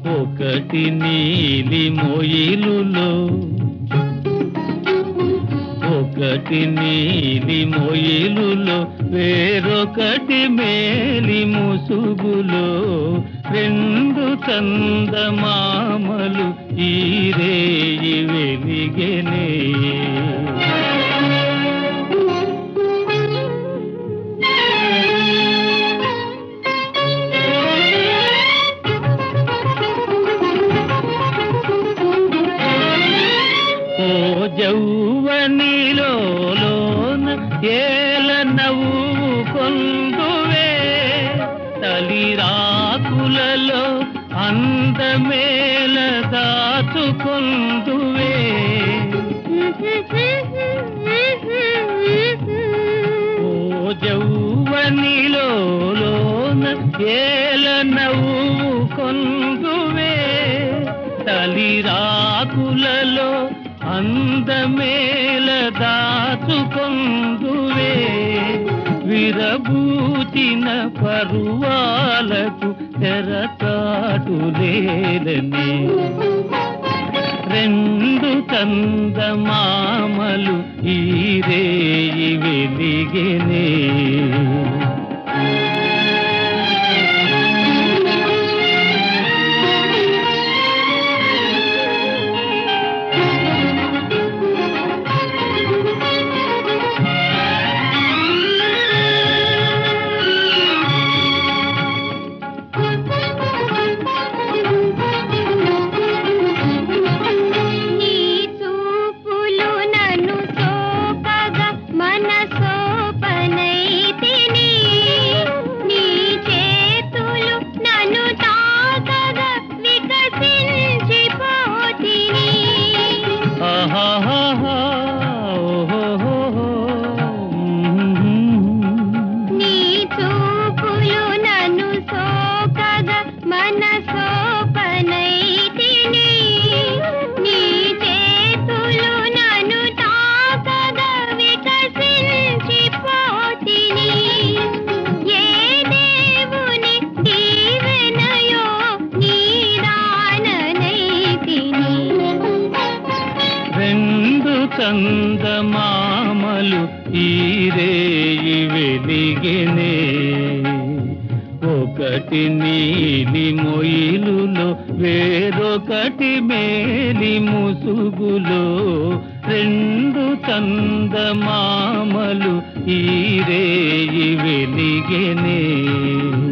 ఒకటి నీలి మొయిలులో ఒకటి నీలి మొయిలులో వేరొకటి మేలి ముసుగులో రెండు చందమామలు ఈ రేయి వెలిగెనే ఓ జౌవనిలో లోన ఏల నవ్వు కొందువే తలిరాకులలో అందమేల దాచుకొందువే ఓ జౌవనిలో లోన ఏల నవ్వు కొందువే తలిరాకులలో అందమేల దాచుకొందువే విరబూచిన పరువాలకు తెరచాటులేలని రెండు చందమామలు ఈ రేయి వెలిగెనే నీ చూపులు నన్ను సోపగా మనసోపనైతిని నీ చేతులు నన్ను తాకగా వికసించిపోతిని ఆహాహాహా, ఓహోహోహో, మ్మ్. నీ చూపులు నన్ను సోకగా మనసోపనైతిని నీ చేతులు నన్ను తాకగా వికసించిపోతిని ఏ దేవుని దీవెనయో నీ దాననైతిని రెండు చందమామలు ఈ రేయి వెలిగెనే ఒకటి నీలి మొయిలులో వేరొకటి మేలి ముసుగులో రెండు చందమామలు ఈ రేయి వెలిగెనే